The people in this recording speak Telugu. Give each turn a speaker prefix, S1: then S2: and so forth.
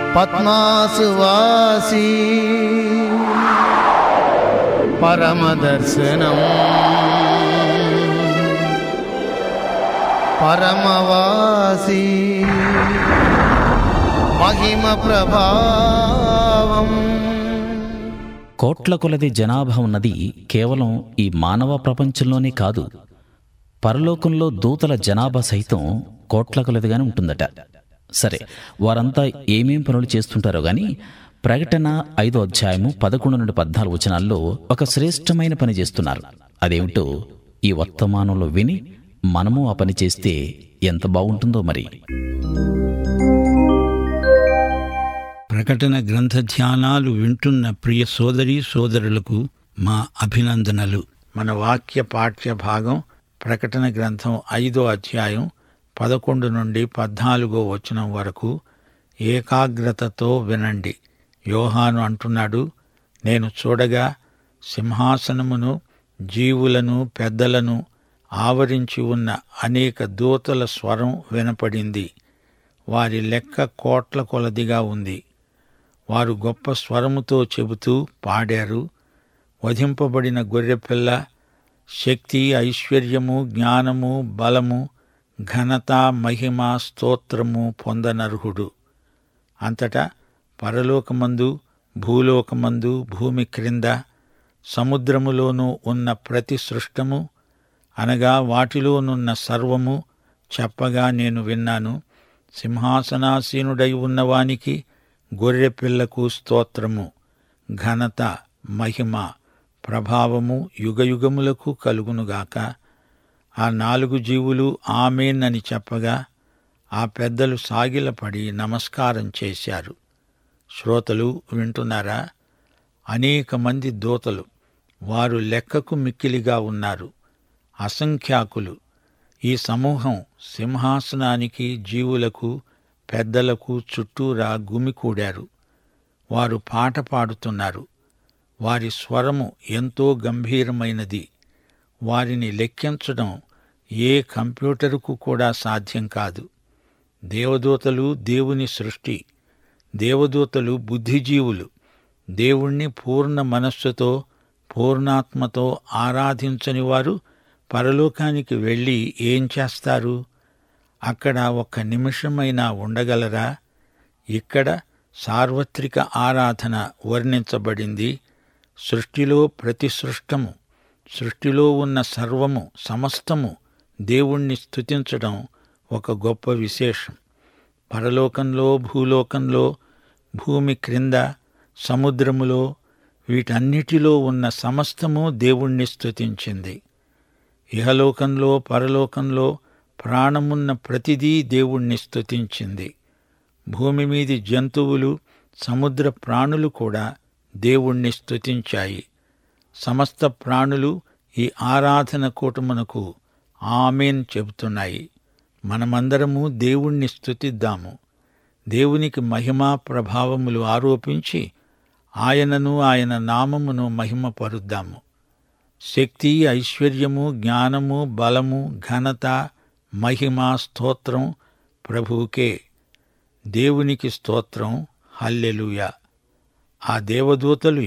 S1: పద్మాసువాసి పరమదర్శనం పరమవాసి మహిమ ప్రభావం
S2: కోట్ల కొలది జనాభా ఉన్నది కేవలం ఈ మానవ ప్రపంచంలోనే కాదు పరలోకంలో దూతల జనాభా సైతం కోట్ల కొలదిగానే ఉంటుందట సరే వారంతా ఏమేం పనులు చేస్తుంటారో గాని ప్రకటన ఐదో అధ్యాయము పదకొండు నుండి పద్నాలుగు వచనాల్లో ఒక శ్రేష్టమైన పని చేస్తున్నారు అదేమిటో ఈ వర్తమానంలో విని మనము ఆ పని చేస్తే ఎంత బాగుంటుందో మరి
S3: ప్రకటన గ్రంథ ధ్యానాలు వింటున్న ప్రియ సోదరి సోదరులకు మా అభినందనలు మన వాక్య పాఠ్య భాగం ప్రకటన గ్రంథం ఐదో అధ్యాయం పదకొండు నుండి పద్నాలుగో వచనం వరకు ఏకాగ్రతతో వినండి యోహాను అంటున్నాడు నేను చూడగా సింహాసనమును జీవులను పెద్దలను ఆవరించి ఉన్న అనేక దూతల స్వరం వినపడింది వారి లెక్క కోట్ల కొలదిగా ఉంది వారు గొప్ప స్వరముతో చెబుతూ పాడారు వధింపబడిన గొర్రెపిల్ల శక్తి ఐశ్వర్యము జ్ఞానము బలము ఘనత మహిమ స్తోత్రము పొందనర్హుడు అంతటా పరలోకమందు భూలోకమందు భూమి క్రింద సముద్రములోనూ ఉన్న ప్రతి సృష్టము అనగా వాటిలోనున్న సర్వము చెప్పగా నేను విన్నాను సింహాసనాసీనుడై ఉన్నవానికి గొర్రెపిల్లకు స్తోత్రము ఘనత మహిమ ప్రభావము యుగయుగములకు కలుగునుగాక ఆ నాలుగు జీవులు ఆమెన్ అని చెప్పగా ఆ పెద్దలు సాగిలపడి నమస్కారం చేశారు శ్రోతలు వింటున్నారా అనేక మంది దూతలు వారు లెక్కకు మిక్కిలిగా ఉన్నారు అసంఖ్యాకులు ఈ సమూహం సింహాసనానికి జీవులకు పెద్దలకు చుట్టూరా గుమికూడారు వారు పాట పాడుతున్నారు వారి స్వరము ఎంతో గంభీరమైనది వారిని లెక్కించడం ఏ కంప్యూటరుకు కూడా సాధ్యం కాదు దేవదూతలు దేవుని సృష్టి దేవదూతలు బుద్ధిజీవులు దేవుణ్ణి పూర్ణ మనస్సుతో పూర్ణాత్మతో ఆరాధించని వారు పరలోకానికి వెళ్ళి ఏం చేస్తారు అక్కడ ఒక్క నిమిషమైనా ఉండగలరా ఇక్కడ సార్వత్రిక ఆరాధన వర్ణించబడింది సృష్టిలో ప్రతి సృష్టము సృష్టిలో ఉన్న సర్వము సమస్తము దేవుణ్ణి స్తుతించడం ఒక గొప్ప విశేషం పరలోకంలో భూలోకంలో భూమి క్రింద సముద్రములో వీటన్నిటిలో ఉన్న సమస్తము దేవుణ్ణి స్తుతించింది ఇహలోకంలో పరలోకంలో ప్రాణమున్న ప్రతిదీ దేవుణ్ణి స్తుతించింది భూమి మీది జంతువులు సముద్ర ప్రాణులు కూడా దేవుణ్ణి స్తుతించాయి సమస్త ప్రాణులు ఈ ఆరాధన కూటమునకు ఆమెన్ చెబుతున్నాయి మనమందరము దేవుణ్ణి స్తుతిద్దాము దేవునికి మహిమా ప్రభావములు ఆరోపించి ఆయనను ఆయన నామమును మహిమపరుద్దాము శక్తి ఐశ్వర్యము జ్ఞానము బలము ఘనత మహిమ స్తోత్రం ప్రభువుకే దేవునికి స్తోత్రం హల్లెలూయా ఆ దేవదూతలు